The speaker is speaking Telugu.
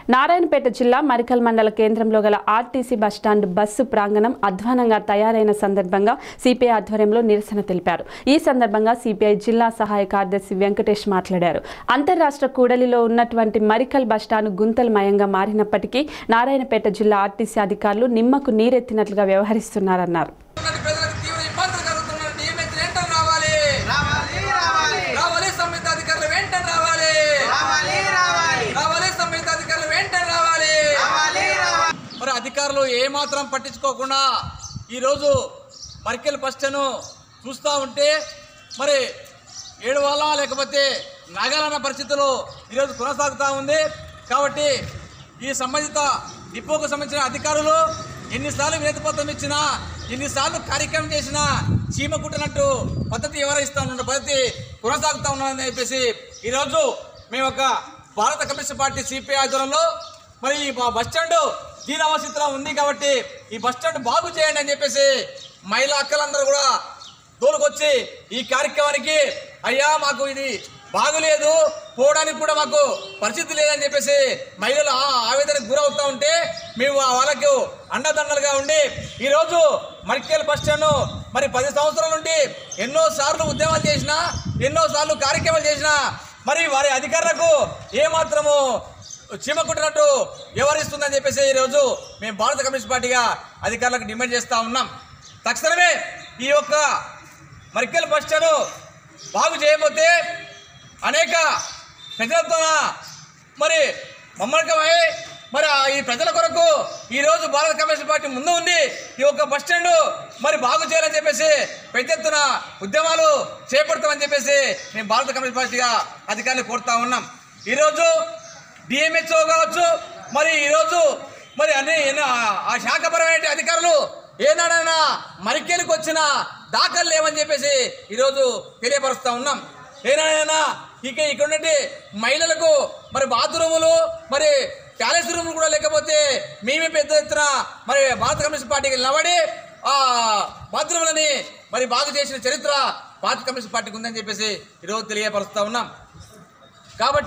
నారాయణపేట జిల్లా మరికల్ మండల కేంద్రంలో గల ఆర్టీసీ బస్టాండ్ బస్సు ప్రాంగణం అధ్వానంగా తయారైన సందర్భంగా సిపిఐ ఆధ్వర్యంలో నిరసన తెలిపారు ఈ సందర్భంగా సిపిఐ జిల్లా సహాయ కార్యదర్శి వెంకటేష్ మాట్లాడారు అంతర్రాష్ట్ర కూడలిలో ఉన్నటువంటి మరికల్ బస్టాండ్ గుంతలమయంగా మారినప్పటికీ నారాయణపేట జిల్లా ఆర్టీసీ అధికారులు నిమ్మకు నీరెత్తినట్లుగా వ్యవహరిస్తున్నారన్నారు ఉన్నటువంటి ప్రజలకు తీవ్ర ఇబ్బందులు కలుగుతున్నారు డిఎంహెచ్ వెంటనే రావాలి రావాలి రావాలి రావాలి సంబంధిత అధికారులు వెంటనే రావాలి రావాలి రావాలి రావాలి సంబంధిత అధికారులు వెంటనే రావాలి రావాలి రావాలి మరి అధికారులు ఏమాత్రం పట్టించుకోకుండా ఈరోజు మరికెల్ బస్టను చూస్తూ ఉంటే మరి ఏడవాలా లేకపోతే నాగాలన్న పరిస్థితులు ఈరోజు కొనసాగుతూ ఉంది కాబట్టి ఈ సంబంధిత డిపోకు సంబంధించిన అధికారులు ఎన్నిసార్లు వినతిపత్రం ఇచ్చినా ఎన్నిసార్లు కార్యక్రమం చేసినా చీమ కుట్టినట్టు పద్ధతి వ్యవహరిస్తూ ఉన్న పద్ధతి కొనసాగుతూ ఉన్నదని చెప్పేసి ఈరోజు మేము ఒక భారత కమ్యూనిస్ట్ పార్టీ సిపిఐ ఆధ్వర్యంలో మరి ఈ బ- బస్ స్టాండ్ దీనావస్థితిలో ఉంది కాబట్టి ఈ బస్ స్టాండ్ బాగు చేయండి అని చెప్పేసి మహిళా అక్కలందరూ కూడా తోలుకొచ్చి ఈ కార్యక్రమానికి అయ్యా మాకు ఇది బాగులేదు పోవడానికి కూడా మాకు పరిస్థితి లేదని చెప్పేసి మహిళలు ఆ- ఆవేదనకు గురవుతూ ఉంటే మేము ఆ వాళ్ళకు అండదండలుగా ఉండి ఈరోజు మరికేల్ బస్ స్టాండ్ మరి పది సంవత్సరాల నుండి ఎన్నో సార్లు ఉద్యమాలు చేసినా ఎన్నో సార్లు కార్యక్రమాలు చేసినా మరి వారి అధికారులకు ఏమాత్రము చీమ కుట్టినట్టు వ్యవహరిస్తుందని చెప్పేసి ఈరోజు మేము భారత కమ్యూనిస్ట్ పార్టీగా అధికారులకు డిమాండ్ చేస్తూ ఉన్నాం తక్షణమే ఈ యొక్క మరికెల్ బస్ స్టాండ్ బాగు చేయకపోతే అనేక ప్రజలతో మరి మమ్మకమై మరి ఆ ఈ ప్రజల కొరకు ఈరోజు భారత కమ్యూనిస్ట్ పార్టీ ముందు ఉంది ఈ యొక్క బస్ స్టాండ్ మరి బాగు చేయాలని చెప్పేసి పెద్ద ఎత్తున ఉద్యమాలు చేపడతామని చెప్పేసి మేము భారత కమ్యూనిస్ట్ పార్టీగా అధికారులు కోరుతా ఉన్నాం ఈరోజు డిఎంహెచ్ఓ కావచ్చు మరి ఈరోజు మరి అన్ని ఎన్నో ఆ- ఆ శాఖపరమైన అధికారులు ఏనాడైనా మరికేలకు వచ్చిన దాఖలు లేవని చెప్పేసి ఈరోజు తెలియపరుస్తూ ఉన్నాం ఏనాడైనా ఇక ఇక్కడ నుండి మహిళలకు మరి బాత్రూములు మరి ప్యాలెస్ రూములు కూడా లేకపోతే మేమే పెద్ద ఎత్తున మరి భారత కమ్యూనిస్ట్ పార్టీకి నిలబడి ఆ బాత్రూములని మరి బాగు చేసిన చరిత్ర భారత కమ్యూనిస్ట్ పార్టీకి ఉందని చెప్పేసి ఈరోజు తెలియపరుస్తూ ఉన్నాం కాబట్టి